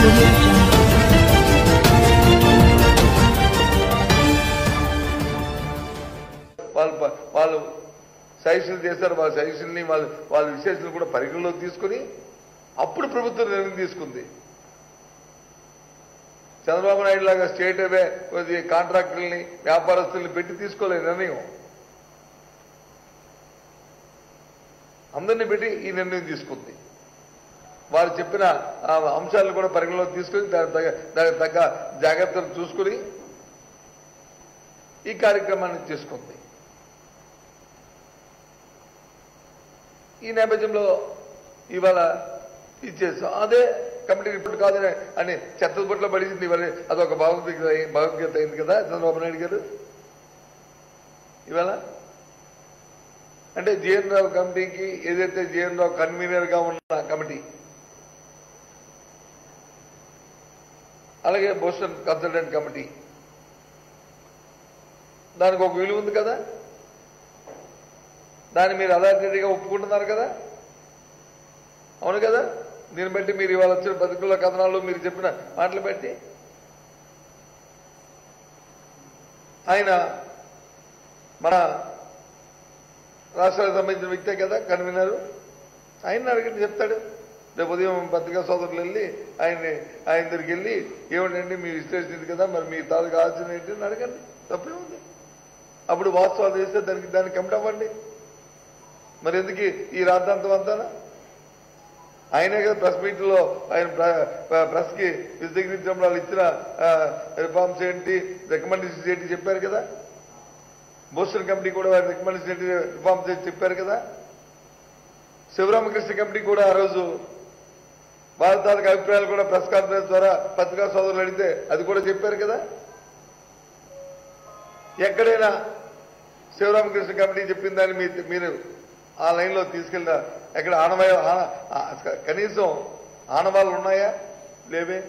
audio jungle. వాళ్ళు ప- వాళ్ళు సజెషన్లు చేశారు వాళ్ళ సజెషన్ని వాళ్ళ వాళ్ళ విశేషాలు కూడా పరిగణలోకి తీసుకుని అప్పుడు ప్రభుత్వం నిర్ణయం తీసుకుంది చంద్రబాబు నాయుడు లాగా స్టేట్ అవే కొద్ది కాంట్రాక్టర్ని వ్యాపారస్తుల్ని పెట్టి తీసుకోలేదు నిర్ణయం అందరినీ పెట్టి ఈ నిర్ణయం తీసుకుంది వారు చెప్పిన ఆ, అంశాలను కూడా పరిగణలోకి తీసుకుని దానికి తగ్గ దానికి తగ్గ జాగ్రత్తలు చూసుకుని ఈ కార్యక్రమాన్ని తీసుకుంది ఈ నేపథ్యంలో ఇవాళ ఇచ్చేస్తాం అదే కమిటీ రిపోర్ట్ కాదని అని చెత్త బొట్లో పడింది ఇవాళ అదొక భగవద్గీత అయి- భగవద్గీత అయింది కదా చంద్రబాబు నాయుడు గారు ఇవాళ అంటే జీఎన్ రావు కమిటీకి ఏదైతే జీఎన్ రావు కన్వీనర్ గా ఉన్న కమిటీ అలాగే బోస్టన్ కన్సల్టెంట్ కమిటీ దానికి ఒక విలువ ఉంది కదా దాన్ని మీరు అథారిటీగా ఒప్పుకుంటున్నారు కదా అవును కదా దీన్ని బట్టి మీరు ఇవాళ వచ్చిన పత్రికల కథనాలు మీరు చెప్పిన మాటలు బట్టి ఆయన మన రాష్ట్రానికి సంబంధించిన వ్యక్తే కదా కన్వీనరు ఆయన అడిగితే చెప్తాడు రేపు ఉదయం పత్రికా సోదరులు వెళ్ళి ఆయన్ని ఆయన దగ్గరికి వెళ్ళి ఏమిటండి మీ విశ్లేషణ ఇది కదా మరి మీ తాలూకు ఆలోచన ఏంటి అని అడగండి తప్పే ఉంది అప్పుడు వాస్తవాలు చేస్తే దానికి దాన్ని కమిట్ అవ్వండి మరి ఎందుకు ఈ రాద్ధాంతం అంతానా ఆయనే కదా ప్రెస్ మీట్ లో ఆయన ప్రెస్ కి విశదీకరించినప్పుడు వాళ్ళు ఇచ్చిన రిఫార్మ్స్ ఏంటి రికమెండేషన్స్ ఏంటి చెప్పారు కదా బోస్టన్ కమిటీ కూడా వారి రికమెండేషన్ ఏంటి రిఫార్మ్స్ ఏంటి చెప్పారు కదా శివరామకృష్ణ కమిటీ కూడా ఆ రోజు భారత తాలూకు అభిప్రాయాలు కూడా ప్రెస్ కాన్ఫరెన్స్ ద్వారా పత్రికా సోదరులు అడిగితే అది కూడా చెప్పారు కదా ఎక్కడైనా శివరామకృష్ణ కమిటీ చెప్పిన దాన్ని మీ- మీరు ఆ లైన్లో తీసుకెళ్ళిన ఎక్కడ ఆనవాయ ఆన- ఆ, కనీసం ఆనవాళ్ళు ఉన్నాయా లేవే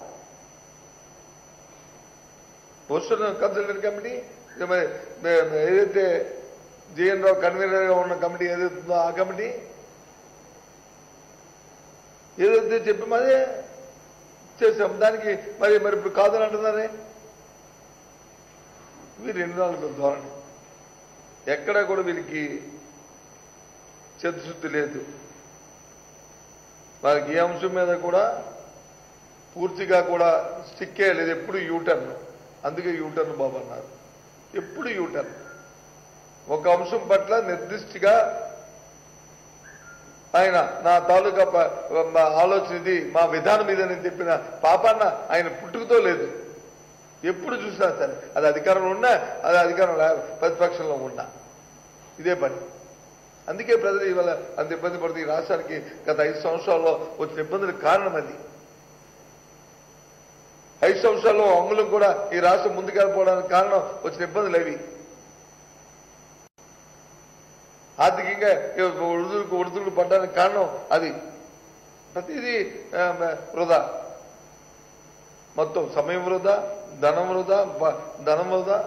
బోస్టన్ కన్సల్టెంట్ కమిటీ ఇక మరి మే- మే- ఏదైతే జేఎన్ రావు కన్వీనర్ గా ఉన్న కమిటీ ఏదైతే ఉందో ఆ కమిటీ ఏదైతే చెప్పి మరి చేసాం దానికి మరి మరి ఇప్పుడు కాదని అంటున్నారే వీరు ఎన్ని నాలుగు ధోరణి ఎక్కడ కూడా వీరికి చిత్తశుద్ధి లేదు వారికి ఏ అంశం మీద కూడా పూర్తిగా కూడా స్టిక్ లేదు ఎప్పుడు యూటర్న్ అందుకే యూటర్న్ బాబు అన్నారు ఎప్పుడు యూటర్న్ ఒక అంశం పట్ల నిర్దిష్టగా ఆయన నా తాలూకా ప- మా ఆలోచన ఇది మా విధానం ఇది అని చెప్పిన పాపాన్న ఆయన పుట్టుకతో లేదు ఎప్పుడు చూసినా సరే అది అధికారంలో ఉన్నా అది అధికారం లే- ప్రతిపక్షంలో ఉన్నా ఇదే పని అందుకే ప్రజలు ఇవాళ అంత ఇబ్బంది పడుతుంది ఈ రాష్ట్రానికి గత ఐదు సంవత్సరాల్లో వచ్చిన ఇబ్బందులకు కారణం అది ఐదు సంవత్సరాల్లో అంగుళం కూడా ఈ రాష్ట్రం ముందుకెళ్ళిపోవడానికి కారణం వచ్చిన ఇబ్బందులు అవి ఆర్థికంగా ఉడుదులకు ఉడుదులు పడ్డానికి కారణం అది ప్రతిదీ ఆ, వృధా మొత్తం సమయం వృధా ధనం వృధా ప- ధనం వృధా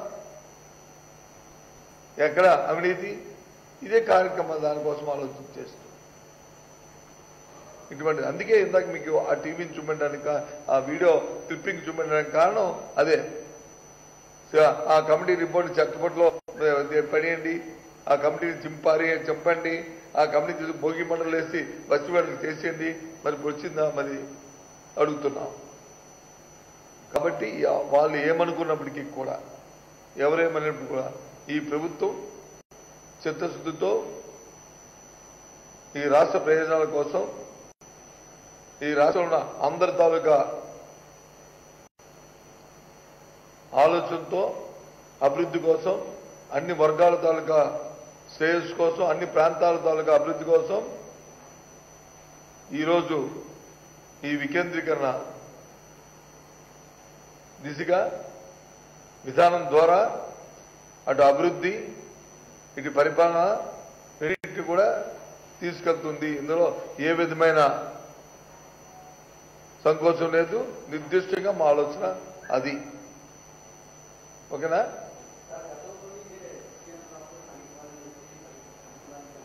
ఎక్కడ అవినీతి ఇదే కార్యక్రమం దానికోసం ఆలోచన చేస్తూ ఇటువంటి అందుకే ఇందాక మీకు ఆ టీవీని చూపెట్టడానికి కా- ఆ వీడియో క్లిప్పింగ్ చూపెట్టడానికి కారణం అదే సో ఆ కమిటీ రిపోర్ట్ చెక్కపట్లో పడేయండి ఆ కమిటీని చింపారి చెప్పండి ఆ కమిటీ తీసి భోగి మండలు వేసి బస్సు వేడలు చేసేయండి మరి ఇప్పుడు వచ్చిందా మరి అడుగుతున్నాం కాబట్టి ఆ- వాళ్ళు ఏమనుకున్నప్పటికీ కూడా ఎవరేమన్నప్పటికీ కూడా ఈ ప్రభుత్వం చిత్తశుద్ధితో ఈ రాష్ట్ర ప్రయోజనాల కోసం ఈ రాష్ట్రంలో ఉన్న అందరి తాలూకా ఆలోచనతో అభివృద్ధి కోసం అన్ని వర్గాల తాలూకా శ్రేయస్సు కోసం అన్ని ప్రాంతాల తాలూకా అభివృద్ధి కోసం ఈరోజు ఈ వికేంద్రీకరణ దిశగా విధానం ద్వారా అటు అభివృద్ధి ఇటు పరిపాలన రెండింటిని కూడా తీసుకెళ్తుంది ఇందులో ఏ విధమైన సంకోచం లేదు నిర్దిష్టంగా మా ఆలోచన అది ఓకేనా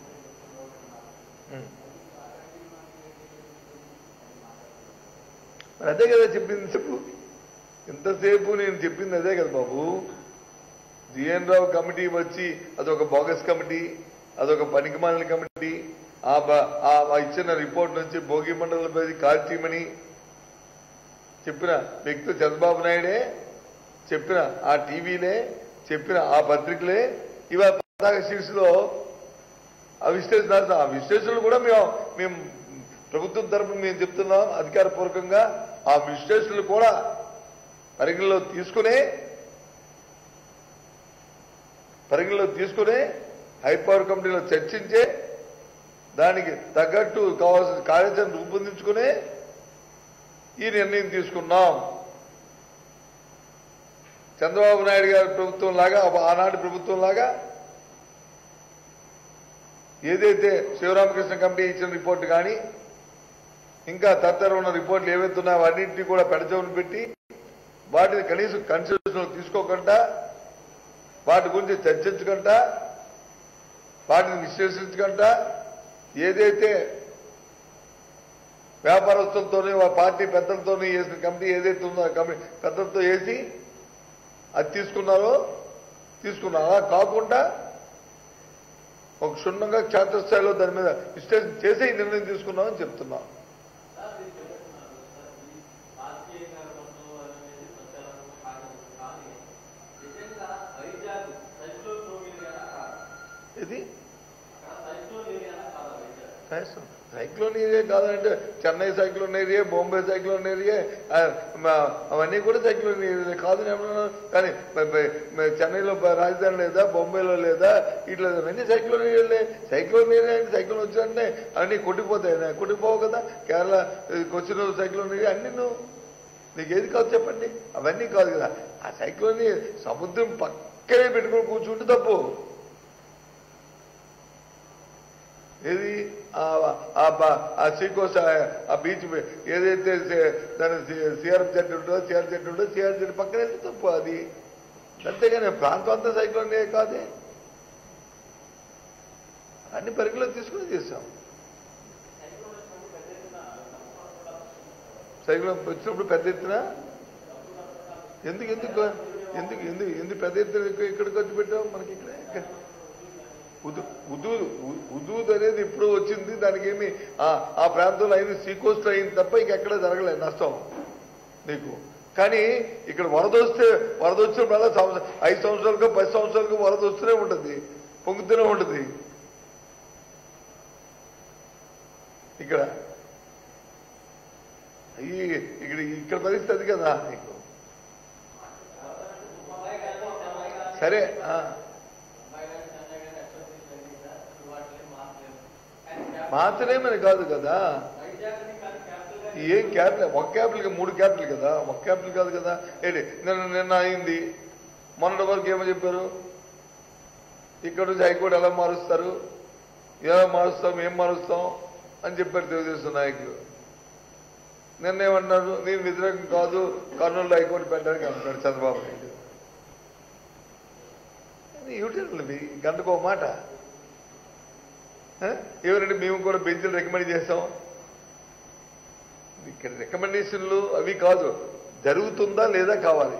ఉం. మరి అదే కదా చెప్పింది చెప్పు ఇంతసేపు నేను చెప్పింది అదే కదా బాబు జిఎన్ రావు కమిటీ వచ్చి అదొక బోగస్ కమిటీ అదొక పనికిమాలిన కమిటీ ఆ బ- ఆ ఆ ఇచ్చిన రిపోర్ట్ నుంచి భోగి మండలంపై కాల్చీమని చెప్పిన వ్యక్తి చంద్రబాబు నాయుడే చెప్పిన ఆ టీవీలే చెప్పిన ఆ పత్రికలే ఇవాళ పతాక శీర్షిలో ఆ విశ్లేషణ రాస్తాం. ఆ విశ్లేషణలు కూడా మేము మేము ప్రభుత్వం తరపున మేము చెప్తున్నాం అధికారపూర్వకంగా ఆ విశ్లేషణలు కూడా పరిగణలో తీసుకునే పరిగణలో తీసుకునే హైపవర్ కమిటీలో చర్చించే దానికి తగ్గట్టు కావాల్సిన కార్యాచరణ రూపొందించుకునే ఈ నిర్ణయం తీసుకున్నాం చంద్రబాబు నాయుడు గారి ప్రభుత్వం లాగా ఆనాటి ప్రభుత్వం లాగా ఏదైతే శివరామకృష్ణ కమిటీ ఇచ్చిన రిపోర్ట్ కానీ ఇంకా తదితర ఉన్న రిపోర్ట్లు ఏవైతే ఉన్నాయో అన్నింటినీ కూడా పెడచవని పెట్టి వాటిని కనీసం కన్సిడరేషన్ తీసుకోకుండా వాటి గురించి చర్చించకుండా వాటిని విశ్లేషించకుండా ఏదైతే వ్యాపారస్తులతోనే వాళ్ళ పార్టీ పెద్దలతోనే వేసిన కమిటీ ఏదైతే ఉందో ఆ కమిటీ పెద్దలతో వేసి అది తీసుకున్నారో తీసుకున్నారు అలా కాకుండా ఒక క్షుణ్ణంగా క్షేత్రస్థాయిలో దాని మీద విశ్లేషణ చేసే ఈ నిర్ణయం తీసుకున్నామని చెప్తున్నాం ఇది సైక్లోన్ సైక్లోన్ ఏరియా కాదంటే Chennai cyclone area Bombay cyclone area ఆ, మ- అవన్నీ కూడా సైక్లోన్ ఏరియా కాదని ఏమన్నా కానీ మ- మ- మ- చెన్నైలో బ- రాజధాని లేదా బొంబాయిలో లేదా ఇట్లా అవన్నీ సైక్లోన్ ఏరియాలే సైక్లోన్ ఏరియా అంటే సైక్లోన్ వచ్చిందంటే అవన్నీ కొట్టిపోతాయి నా- కొట్టిపోవు కదా కేరళ ఈ కొచ్చిన్ సైక్లోన్ ఏరియా అన్ని నువ్వు నీకు ఏది కాదు చెప్పండి అవన్నీ కాదు కదా ఆ సైక్లోన్ సముద్రం పక్కనే పెట్టుకొని కూర్చుంటే తప్పు ఏది ఆ- ఆ బ- ఆ సీకోస్ ఆ బీచ్ మీ- ఏదైతే సే- దాని సిఆర్ చెట్టు ఉంటుందో సిఆర్ చెట్టు ఉంటుందో సిఆర్ చెట్టు పక్కన వెళ్తే తప్పు అది అంతేగాని ప్రాంతం అంతా సైక్లోన్ ఏ కాదే అన్ని పరిగణలో తీసుకుని చేస్తాం సైక్లోన్ వచ్చినప్పుడు పెద్ద ఎత్తున ఎందుకు ఎందుకు ఎందుకు ఎందుకు ఎందుకు పెద్ద ఎత్తున ఇక్కడ- ఇక్కడికి వచ్చి పెట్టావు మనకి ఇక్కడ ఇక్కడ ఉదు ఉదు ఉదూద్ అనేది ఇప్పుడు వచ్చింది దానికి ఏమి ఆ- ఆ ప్రాంతంలో అయింది సీకోస్ట్ అయింది తప్ప ఇంకెక్కడ జరగలేదు నష్టం నీకు కానీ ఇక్కడ వరద వస్తే వరద వచ్చినప్పుడల్లా సంవత్సరం ఐదు సంవత్సరాలకు పది సంవత్సరాలకు వరద వస్తూనే ఉంటుంది పొంగుతూనే ఉంటుంది ఇక్కడ ఈ ఇక్కడ ఇక్కడ పరిస్థితి అది కదా నీకు సరే ఆ. మాత్రమేమని కాదు కదా ఏం క్యాపిటల్ ఒక క్యాపిటల్ మూడు క్యాపిటల్ కదా ఒక క్యాపిటల్ కాదు కదా ఏంటి నిన్న నిన్న అయింది మొన్నటి వరకు ఏమో చెప్పారు ఇక్కడ నుంచి హైకోర్టు ఎలా మారుస్తారు ఎలా మారుస్తాం ఏం మారుస్తాం అని చెప్పారు తెలుగుదేశం నాయకులు నిన్న ఏమన్నారు నేను వ్యతిరేకం కాదు కర్నూలులో హైకోర్టు పెట్టడానికి అంటున్నాడు చంద్రబాబు నాయుడు యూటర్న్లు గంటకు ఒక మాట ఆ? ఎవరంటే మేము కూడా బెంచ్లు రికమెండ్ చేస్తాం ఇక్కడ రికమెండేషన్లు అవి కాదు జరుగుతుందా లేదా కావాలి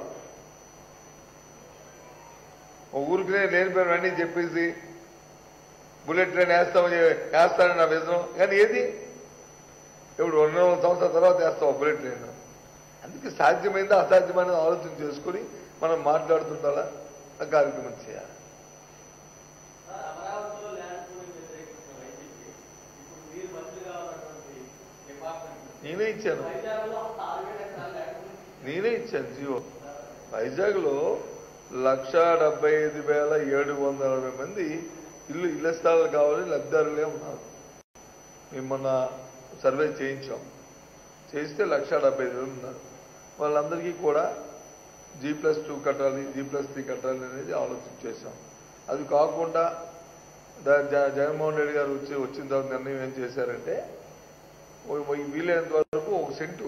ఓ ఊరికినే లేని పేరు అన్నీ చెప్పేసి బుల్లెట్ ట్రైన్ వేస్తాం వేస్తానని నా విజనం కానీ ఏది ఇప్పుడు రెండు వందల సంవత్సరాల తర్వాత వేస్తాం ఆ బుల్లెట్ ట్రైన్ అందుకే సాధ్యమైందా అసాధ్యమైనది ఆలోచన చేసుకుని మనం మాట్లాడుతుండాలా ఆ కార్యక్రమం చేయాలి అమరావతిలో ల్యాండ్ పూలింగ్ వ్యతిరేకిస్తున్న వైసీపీ ఇప్పుడు మీరు మంత్రిగా ఉన్నటువంటి డిపార్ట్మెంట్ నేనే ఇచ్చాను వైజాగ్లో నాలుగేడు ఎకరాల ల్యాండ్ పూలింగ్ నేనే ఇచ్చాను జియో వైజాగ్ లో లక్ష డెబ్బై ఐదు వేల ఏడు వందల అరవై మంది ఇల్లు ఇళ్ల స్థలాలు కావాలని లబ్ధిదారులే ఉన్నారు మేము మొన్న సర్వే చేయించాం చేస్తే లక్ష డెబ్బై ఐదు వేలు ఉన్నారు వాళ్ళందరికీ కూడా జీ ప్లస్ టూ కట్టాలి జీ ప్లస్ త్రీ కట్టాలి అనేది ఆలోచన చేశాం అది కాకుండా ద- జ- జగన్మోహన్ రెడ్డి గారు వచ్చి వచ్చిన తర్వాత నిర్ణయం ఏం చేశారంటే ఓ- ఓ- వీలైనంత వరకు ఒక సెంటు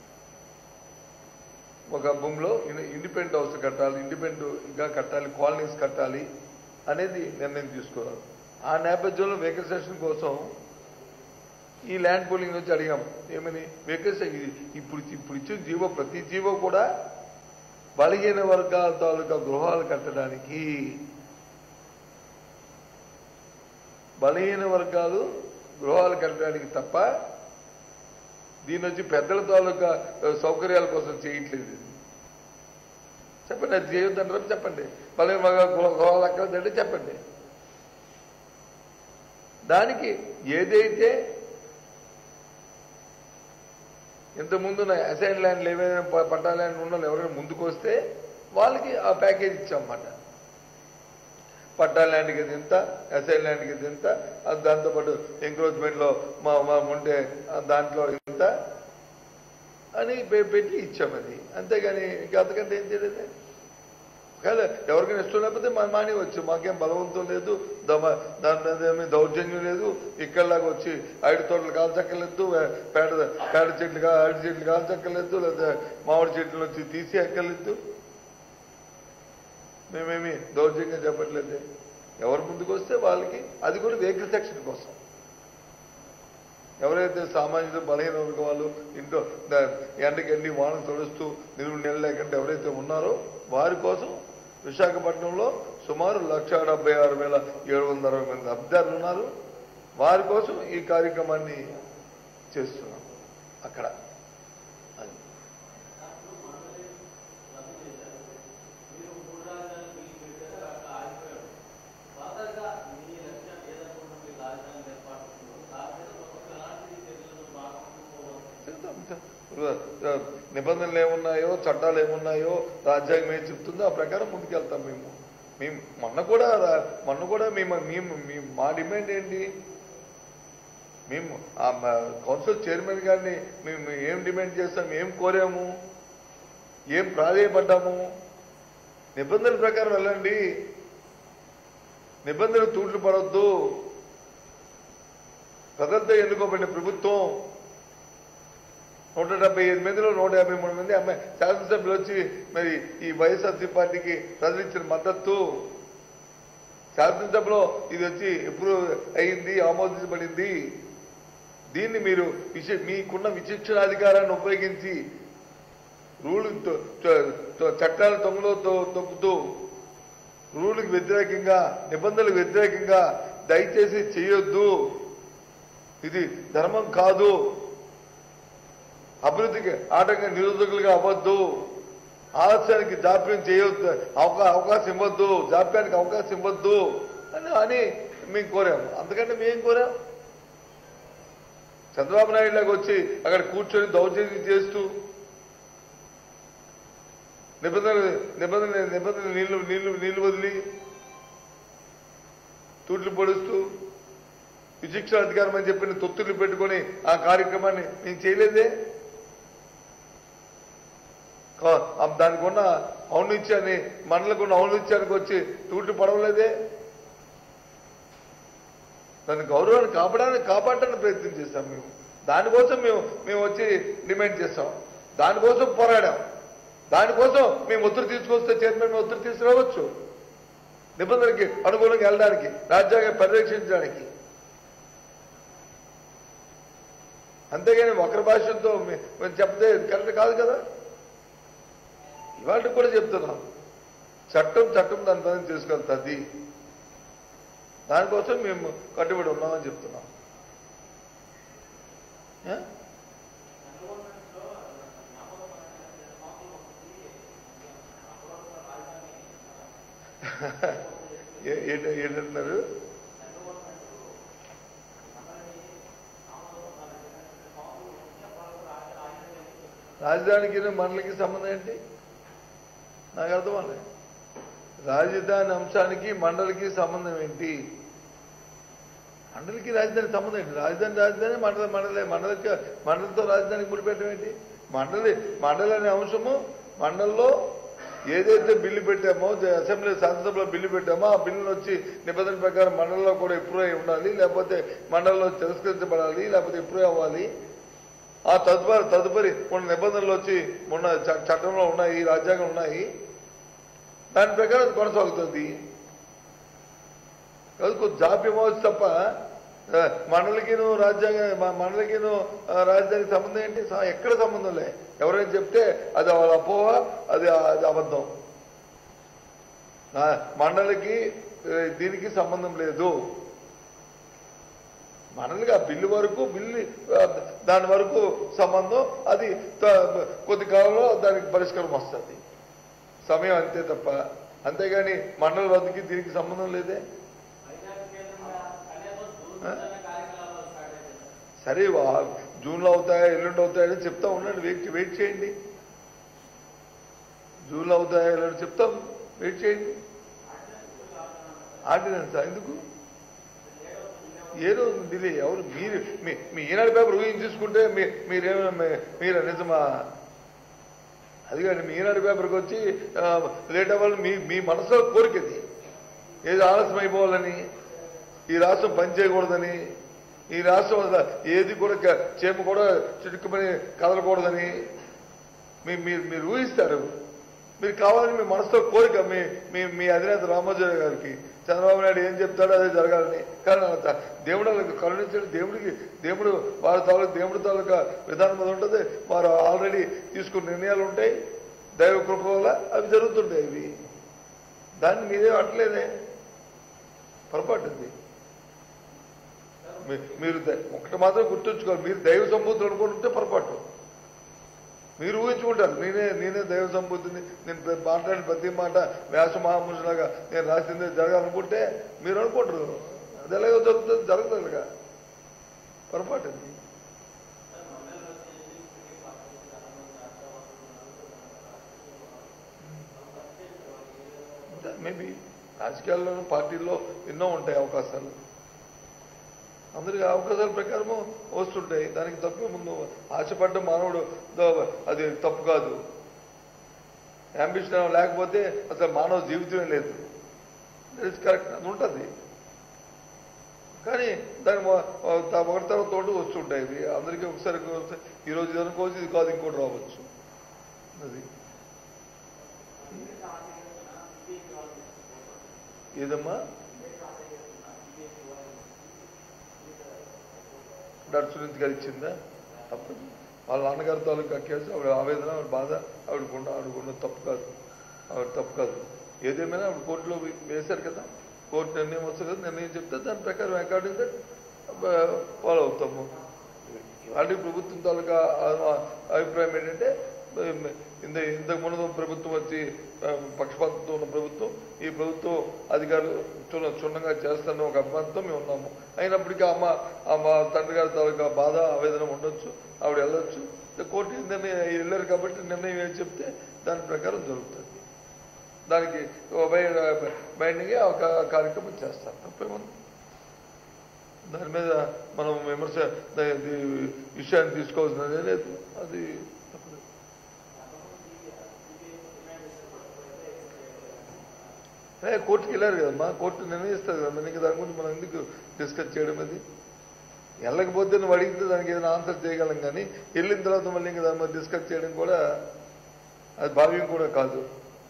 ఒక భూమిలో ఇన్- ఇండిపెండెంట్ హౌస్ కట్టాలి ఇండిపెండెంట్గా కట్టాలి కాలనీస్ కట్టాలి అనేది నిర్ణయం తీసుకున్నారు ఆ నేపథ్యంలో వెహికల్ సెషన్ కోసం ఈ ల్యాండ్ పూలింగ్ నుంచి అడిగాం ఏమని వెహికల్స్ ఇప్పుడు ఇప్పుడు ఇచ్చిన జీవో ప్రతి జీవో కూడా బలహీన వర్గాల తాలూకా గృహాలు కట్టడానికి బలహీన వర్గాలు గృహాలు కట్టడానికి తప్ప దీని వచ్చి పెద్దల తాలూకా ఆ, సౌకర్యాల కోసం చేయట్లేదు ఇది. చెప్పండి అది చేయొద్దంటారు చెప్పండి బలహీన వర్గాల గృహ- గృహాలు అక్కడంటే చెప్పండి దానికి ఏదైతే ఇంతకుముందు అసైన్ ల్యాండ్లు ఏవైనా ప- పట్టా ల్యాండ్ ఉన్న వాళ్ళు ఎవరైనా ముందుకు వస్తే వాళ్ళకి ఆ ప్యాకేజ్ ఇచ్చామన్నమాట పట్టా ల్యాండ్కి ఇది ఎంత అసైన్ ల్యాండ్కి ఇది ఎంత ఆ దాంతోపాటు ఎంక్రోచ్మెంట్లో మా మా ఉంటే ఆ దాంట్లో ఇంత అని పె- పెట్టి ఇచ్చాం అది అంతేగాని ఇంకా అంతకంటే ఏం చేయలేదు కాదు ఎవరికైనా ఇష్టం లేకపోతే మా మానేవచ్చు మాకేం బలవంతం లేదు దమ దాని మీద ఏమీ దౌర్జన్యం లేదు ఇక్కడలాగా వచ్చి ఐదు తోటలు కాల్చక్కర్లేదు పేడ పేడ చెట్లు కా అరటి చెట్లు కాల్చక్కర్లేదు లేదా మామిడి చెట్లు వచ్చి తీసి ఎక్కర్లేదు మేమేమి దౌర్జన్యంగా చెప్పట్లేదు ఎవరు ముందుకు వస్తే వాళ్ళకి అది కూడా వెహికల్ సెక్షన్ కోసం ఎవరైతే సామాన్యులు బలహీన వర్గం వాళ్ళు ఇంట్లో ద- ఎండకి ఎండి వాన తొడుస్తూ నిలువు నెల లేకుండా ఎవరైతే ఉన్నారో వారి కోసం విశాఖపట్నంలో సుమారు లక్ష డెబ్బై ఆరు వేల ఏడు వందల అరవై మంది అభ్యర్థులు ఉన్నారు వారి కోసం ఈ కార్యక్రమాన్ని చేస్తున్నాం అక్కడ అది. మీరు మూడు రాజధానులు బిల్లు పెట్టారు అక్కడ ఆగిపోయాడు ఫర్దర్గా మీ లక్ష్యం ఏదనుకుంటున్న మీ రాజధాని ఏర్పాటు దాని మీద ఒక ఎలాంటి చర్యలను బాగుంటుంది చెప్తాం. ఆ, నిబంధనలు ఏమున్నాయో చట్టాలు ఏమున్నాయో రాజ్యాంగం ఏం చెప్తుందో ఆ ప్రకారం ముందుకెళ్తాం మేము మేము మొన్న కూడా రా- మొన్న కూడా మేము మేము మేము మా డిమాండ్ ఏంటి మేము ఆ మ- కౌన్సిల్ చైర్మన్ గారిని మేము ఏం డిమాండ్ చేస్తాం ఏం కోరాము ఏం ప్రాధేయపడ్డాము నిబంధనల ప్రకారం వెళ్ళండి నిబంధనలు తూట్లు పడవద్దు ప్రజలతో ఎన్నుకోబడిన ప్రభుత్వం నూట డెబ్బై ఐదు మందిలో నూట యాభై మూడు మంది అమ్మాయి శాసనసభ్యులు వచ్చి మరి ఈ వైఎస్ఆర్సీ పార్టీకి ప్రజలు ఇచ్చిన మద్దతు శాసనసభలో ఇది వచ్చి ఎప్పుడు అయింది ఆమోదించబడింది దీన్ని మీరు విశ మీకున్న విచక్షణాధికారాన్ని ఉపయోగించి రూలు తొ- తొ- తొ- చట్టాల తొంగలో తొ- తొక్కుతూ రూలుకి వ్యతిరేకంగా నిబంధనలకు వ్యతిరేకంగా దయచేసి చేయొద్దు ఇది ధర్మం కాదు అభివృద్ధికి ఆటంకం నిరోధకులుగా అవ్వద్దు ఆలస్యానికి జాప్యం చేయొద్దు అవకా- అవకాశం ఇవ్వద్దు జాప్యానికి అవకాశం ఇవ్వద్దు అని అని మేము కోరాము అందుకంటే మేము కోరాం చంద్రబాబు నాయుడు లాగా వచ్చి అక్కడ కూర్చొని దౌర్జన్యం చేస్తూ నిబంధనలు నిబంధన నిబంధనలు నీళ్లు నీళ్లు నీళ్లు వదిలి తూట్లు పొడుస్తూ విశిక్ష అధికారం అని చెప్పిన తొత్తులు పెట్టుకొని ఆ కార్యక్రమాన్ని మేము చేయలేదే కా- ఆ దానికి ఉన్న ఔన్నిత్యాన్ని మనలకు ఉన్న ఔన్నిత్యానికి వచ్చి తూట్లు పడవలేదే దాని గౌరవాన్ని కాపాడడానికి కాపాడడానికి ప్రయత్నం చేస్తాం మేము దానికోసం మేము మేము వచ్చి డిమాండ్ చేస్తాం దానికోసం పోరాడాం దానికోసం మేము ఒత్తిడి తీసుకొస్తే చైర్మన్ మేము ఒత్తిడి తీసుకురావచ్చు నిబంధనలకి అనుగుణంగా వెళ్ళడానికి రాజ్యాంగం పరిరక్షించడానికి అంతేగాని ఒకరి భాషతో మే- మేము చెప్తే కరెక్ట్ కాదు కదా ఇవాళ కూడా చెప్తున్నాం చట్టం చట్టం దాని పని తీసుకెళ్తుంది దానికోసం మేము కట్టుబడి ఉన్నామని చెప్తున్నాం ఏ? ఏ- ఏంట- ఏంటంటున్నారు రాజధానికి మనలకి సంబంధం ఏంటి నాకు అర్థం అవ్వలేదు రాజధాని అంశానికి మండలికి సంబంధం ఏంటి మండలికి రాజధాని సంబంధం ఏంటి రాజధాని రాజధాని మండల మండలే మండలికి మండలితో రాజధానికి ముడిపెట్టడం ఏంటి మండలి మండలి అనే అంశము మండలిలో ఏదైతే బిల్లు పెట్టామో జ- అసెంబ్లీ శాసనసభలో బిల్లు పెట్టామో ఆ బిల్లును వచ్చి నిబంధన ప్రకారం మండలిలో కూడా ఎప్రూవ్ అయి ఉండాలి లేకపోతే మండలిలో తిరస్కరించబడాలి లేకపోతే ఎప్రూవ్ అవ్వాలి ఆ తదుపరి తదుపరి కొన్ని నిబంధనలు వచ్చి మొన్న చ- చట్టంలో ఉన్నాయి రాజ్యాంగం ఉన్నాయి దాని ప్రకారం అది కొనసాగుతుంది అది కొంచెం జాప్యం అవ్వచ్చు తప్ప ఆ, మండలికిను రాజ్యాంగ మ- మండలికిను ఆ, రాజధానికి సంబంధం ఏంటి స- ఎక్కడ సంబంధం లే ఎవరైనా చెప్తే అది వాళ్ళ అపోహ అది అది అబద్ధం ఆ, మండలికి ఆ, దీనికి సంబంధం లేదు మండలికి ఆ బిల్లు వరకు బిల్లు ఆ, దాని వరకు సంబంధం అది త- కొద్ది కాలంలో దానికి పరిష్కారం వస్తుంది సమయం అంతే తప్ప అంతేగాని మండలి రద్దుకి దీనికి సంబంధం లేదే వైజాగ్ కేంద్రంగా కనీసం దూరదర్శన కార్యకలాపాలు స్టార్ట్ అయిపోయింది సరే వా- జూన్లో అవుతాయా ఎల్లుండి అవుతాయని చెప్తా ఉండండి వెయిట్ వెయిట్ చేయండి జూన్లో అవుతాయా ఎల్లుండి చెప్తాం వెయిట్ చేయండి ఆర్డినెన్స్ ఎందుకు ఏ రోజు డిలే ఎవరు మీరు మీ మీ ఈనాడు పేపర్ ఊహించేసుకుంటే మీ మీరేమైనా మీ- మీరు నిజమా అది కానీ మీ ఈనాడు పేపర్కి వచ్చి ఆ, లేట్ అవ్వాలని మీ మీ మనసులో కోరికది ఏది ఆలస్యం అయిపోవాలని ఈ రాష్ట్రం పనిచేయకూడదని ఈ రాష్ట్రం అసలు ఏది కూడా క- చేమ కూడా చిటుక్కుమని కదలకూడదని మీ మీరు మీరు ఊహిస్తారు మీరు కావాలని మీ మనసులో కోరిక మీ మీ మీ అధినేత రామోజీ గారికి చంద్రబాబు నాయుడు ఏం చెప్తాడో అదే జరగాలని కానీ అంత దేవుడు వాళ్ళకి కరుణించడు దేవుడికి దేవుడు వారి తాలూకు దేవుడి తాలూకా విధానం అది ఉంటుంది వారు ఆల్రెడీ తీసుకున్న నిర్ణయాలు ఉంటాయి దైవ కృప వల్ల అవి జరుగుతుంటాయి ఇవి దాన్ని మీరే అట్లేదే పొరపాటు అది మీ- మీరు ద- ఒకటి మాత్రం గుర్తుంచుకోవాలి మీరు దైవ సంబూతులు అనుకుంటుంటే పొరపాటు మీరు ఊహించుకుంటారు నేనే నేనే దైవ సంబూతిని నేను ప్ర- మాట్లాడిన ప్రతి మాట వ్యాస మహాముషులాగా నేను రాసింది జరగాలనుకుంటే మీరు అనుకుంటారు అది ఎలాగో జరుగుతుంది జరుగుతుంది అలాగా పొరపాటు అది మేబీ రాజకీయాల్లోనూ పార్టీల్లో ఎన్నో ఉంటాయి అవకాశాలు అందరికి అవకాశాల ప్రకారము వస్తుంటాయి దానికి తప్పే ముందు ఆశపడ్డ మానవుడు దో- అది తప్పు కాదు అంబిషన్ లేకపోతే అసలు మానవ జీవితమే లేదు ఇట్స్ కరెక్ట్ అది ఉంటుంది కానీ దాని మొ- త- ఒకటి తర్వాత తోటి వస్తుంటాయి ఇవి అందరికీ ఒకసారి వస్తాయి. ఈ రోజు ఇది అనుకోవచ్చు ఇది కాదు ఇంకోటి రావచ్చు అది ఏదమ్మా డాక్టర్ సునీత్ గారు ఇచ్చిందా తప్పు వాళ్ళ నాన్నగారి తాలూకా కేసు ఆవిడ ఆవేదన ఆవిడ బాధ ఆవిడకున్న ఆవిడకున్న తప్పు కాదు ఆవిడ తప్పు కాదు ఏదేమైనా ఆవిడ కోర్టులో వేశారు కదా కోర్టు నిర్ణయం వస్తుంది కదా నిర్ణయం చెప్తే దాని ప్రకారం అకార్డింగ్ దట్ ఫాలో అవుతాము ఇవాళ ప్రభుత్వం తాలూకా ఆ- అభిప్రాయం ఏంటంటే ఇంత ఇంతకు ముందు ప్రభుత్వం వచ్చి ఆ, పక్షపాతంతో ఉన్న ప్రభుత్వం ఈ ప్రభుత్వం అధికారులు చున్న క్షుణ్ణంగా చేస్తున్న ఒక అభిమానంతో మేము ఉన్నాము అయినప్పటికీ అమ్మ అమ్మ తండ్రి గారి తాలూకా బాధ ఆవేదన ఉండొచ్చు ఆవిడ వెళ్ళొచ్చు కోర్టు నిర్ణయం వెళ్ళారు కాబట్టి నిర్ణయం ఏం చెప్తే దాని ప్రకారం జరుగుతుంది దానికి బైండింగ్ ఆ కా- కార్యక్రమం చేస్తారు తప్పేముంది దాని మీద మనం విమర్శ దా- ఇది విషయాన్ని తీసుకోవాల్సినదే లేదు అది తప్పదు ఏ, కోర్టుకి వెళ్ళారు కదమ్మా కోర్టు నిర్ణయిస్తుంది కదా ఇంకా దాని గురించి మనం ఎందుకు డిస్కస్ చేయడం అది వెళ్ళకపోతే నువ్వు అడిగితే దానికి ఏదైనా ఆన్సర్ చేయగలం కానీ వెళ్ళిన తర్వాత మళ్ళీ ఇంకా దాని మీద డిస్కస్ చేయడం కూడా అది భావ్యం కూడా కాదు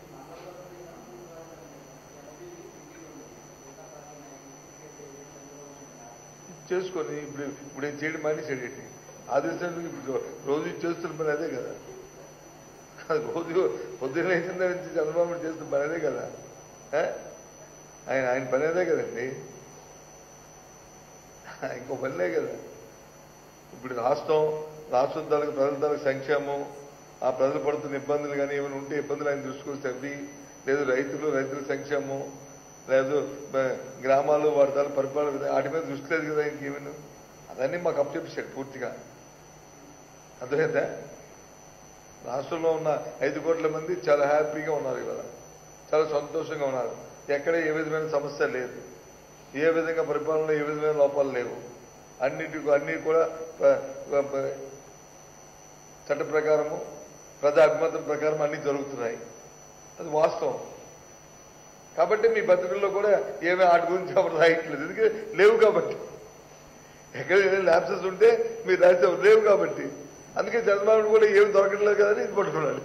చేసుకొని ఇప్పుడు ఇప్పుడు ఏం చేయడం మానేసాడు ఏంటి ఆదేశాలు ఇప్పుడు రోజు చేస్తున్న పని అదే కదా అది రోజు పొద్దున్న లేచిన నుంచి చంద్రబాబు నాయుడు చేస్తున్న పని అదే కదా ఏ? ఆయన ఆయన పని అదే కదండి ఇంకో పనిలే కదా ఇప్పుడు రాష్ట్రం రాష్ట్రం తాలూకు ప్రజల తాలూకు సంక్షేమం ఆ ప్రజలు పడుతున్న ఇబ్బందులు కానీ ఏమైనా ఉంటే ఇబ్బందులు ఆయన దృష్టికి అవి లేదు రైతులు రైతుల సంక్షేమం లేదు బ- గ్రామాలు వాటి తాలూకు పరిపాలన విధానం వాటి మీద దృష్టి లేదు కదా ఇంకేమైనా అదన్నీ మాకు అప్పచెప్పాడు పూర్తిగా అర్థమైందా రాష్ట్రంలో ఉన్న ఐదు కోట్ల మంది చాలా హ్యాపీగా ఉన్నారు కదా చాలా సంతోషంగా ఉన్నారు ఎక్కడ ఏ విధమైన సమస్య లేదు ఏ విధంగా పరిపాలనలో ఏ విధమైన లోపాలు లేవు అన్నిటికి అన్ని కూడా ప- ప- ప- చట్ట ప్రకారము ప్రజా అభిమతం ప్రకారం అన్ని జరుగుతున్నాయి అది వాస్తవం కాబట్టి మీ పత్రికల్లో కూడా ఏమీ వాటి గురించి ఎవరు రాయట్లేదు ఎందుకంటే లేవు కాబట్టి ఎక్కడ ల్యాబ్సెస్ ఉంటే మీరు రాసే లేవు కాబట్టి అందుకే చంద్రబాబు కూడా ఏమి దొరకట్లేదు కదని ఇది పట్టుకున్నాడు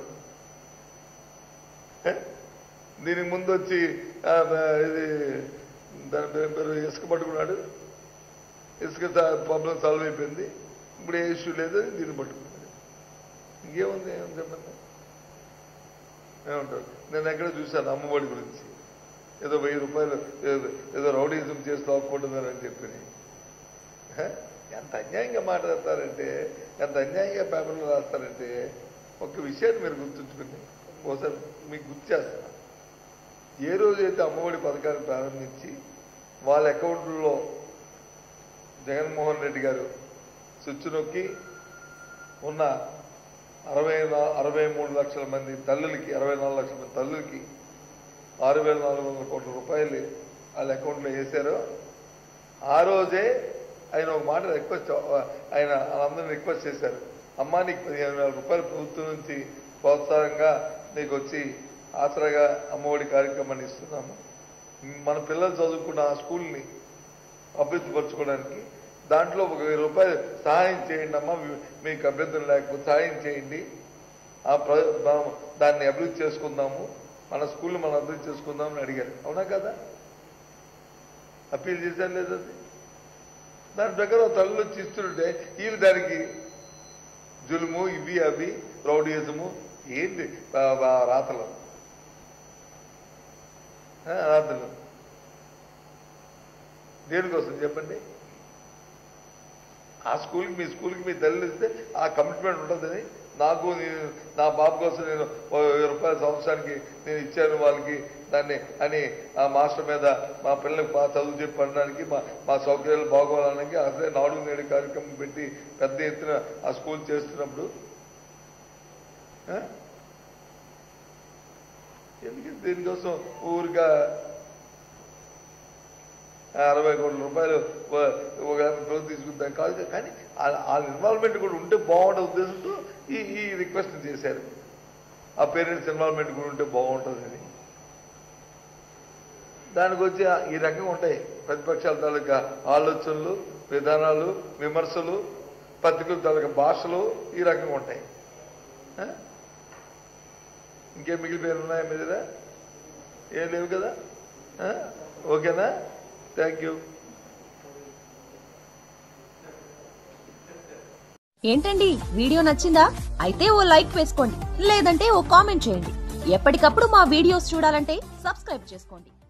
ఏ? దీనికి ముందు వచ్చి ఆ, బ- ఇది దాని పేరు పేరు ఇసుక పట్టుకున్నాడు ఇసుక ప్రాబ్లం సాల్వ్ అయిపోయింది ఇప్పుడు ఏ ఇష్యూ లేదు దీన్ని పట్టుకుంది ఇంకేముంది ఏముంది చెప్పండి ఏమంటారు నేను ఎక్కడ చూశాను అమ్మఒడి గురించి ఏదో వెయ్యి రూపాయలు ఏదో ఏదో రౌడీజం చేసి తోక్కుంటున్నారని చెప్పి హ? ఎంత అన్యాయంగా మాట్లాడతారంటే ఎంత అన్యాయంగా పేపర్లో రాస్తారంటే ఒక విషయాన్ని మీరు గుర్తుంచుకుని ఒకసారి మీకు గుర్తు చేస్తాను ఏ రోజైతే అమ్మఒడి పథకాన్ని ప్రారంభించి వాళ్ళ అకౌంట్లో జగన్మోహన్ రెడ్డి గారు స్విచ్ నొక్కి ఉన్న అరవై నా- అరవై మూడు లక్షల మంది తల్లులకి అరవై నాలుగు లక్షల మంది తల్లులకి ఆరు వేల నాలుగు వందల కోట్ల రూపాయలు వాళ్ళ అకౌంట్లో వేశారో ఆ రోజే ఆయన ఒక మాట రిక్వెస్ట్ ఆయన వాళ్ళందరినీ రిక్వెస్ట్ చేశారు అమ్మా నీకు పదిహేను వేల రూపాయలు ప్రభుత్వం నుంచి ప్రోత్సాహంగా నీకు వచ్చి ఆసరాగా అమ్మఒడి కార్యక్రమాన్ని ఇస్తున్నాము మన పిల్లలు చదువుకున్న ఆ స్కూల్ని అభివృద్ధి పరచుకోవడానికి దాంట్లో ఒక వెయ్యి రూపాయలు సహాయం చేయండి అమ్మా మీ- మీకు అభ్యర్థులు లేకపోతే సహాయం చేయండి ఆ ప్ర మనం దాన్ని అభివృద్ధి చేసుకుందాము మన స్కూల్ని మనం అభివృద్ధి చేసుకుందామని అడిగారు అవునా కదా అప్పీల్ చేశారు లేదా అది? దాని ప్రకారం తల్లు వచ్చి ఇస్తుంటే వీళ్ళు దానికి జులుము ఇవి అవి రౌడీయిజము ఏంటి ఆ- ఆ రాతలు ఆ, రాతలు దేనికోసం చెప్పండి ఆ స్కూల్కి మీ స్కూల్కి మీ తల్లి ఇస్తే ఆ కమిట్మెంట్ ఉంటుందని నాకు నేను నా బాబు కోసం నేను ఓ వెయ్యి రూపాయల సంవత్సరానికి నేను ఇచ్చాను వాళ్ళకి దాన్ని అని ఆ మాస్టర్ మీద మా పిల్లలకు బాగా చదువు చెప్పి అనడానికి మా మా సౌకర్యాలు బాగోవాలడానికి అసలే నాడు నేడు కార్యక్రమం పెట్టి పెద్ద ఎత్తున ఆ స్కూల్ చేస్తున్నప్పుడు ఆ? ఎందుకు దీనికోసం ఊరిగా అరవై కోట్ల రూపాయలు ఒక- ఒక ప్రభుత్వం తీసుకుంటాం కాదు కానీ ఆ- ఆ ఇన్వాల్వ్మెంట్ కూడా ఉంటే బాగుంటుంది ఉద్దేశంతో ఈ ఈ రిక్వెస్ట్ చేశారు ఆ పేరెంట్స్ ఇన్వాల్వ్మెంట్ కూడా ఉంటే బాగుంటుందని దానికి వచ్చి ఆ- ఈ రకంగా ఉంటాయి ప్రతిపక్షాల తాలూకా ఆలోచనలు విధానాలు విమర్శలు పత్రికల తాలూకా భాషలు ఈ రకంగా ఉంటాయి ఆ? ఇంకేం మిగిలిపోయిన ఉన్నాయా మీ దగ్గర ఏం లేవు కదా ఆ? ఓకేనా థ్యాంక్ యూ ఏంటండి వీడియో నచ్చిందా అయితే ఓ లైక్ వేసుకోండి లేదంటే ఓ కామెంట్ చేయండి ఎప్పటికప్పుడు మా వీడియోస్ చూడాలంటే సబ్స్క్రైబ్ చేసుకోండి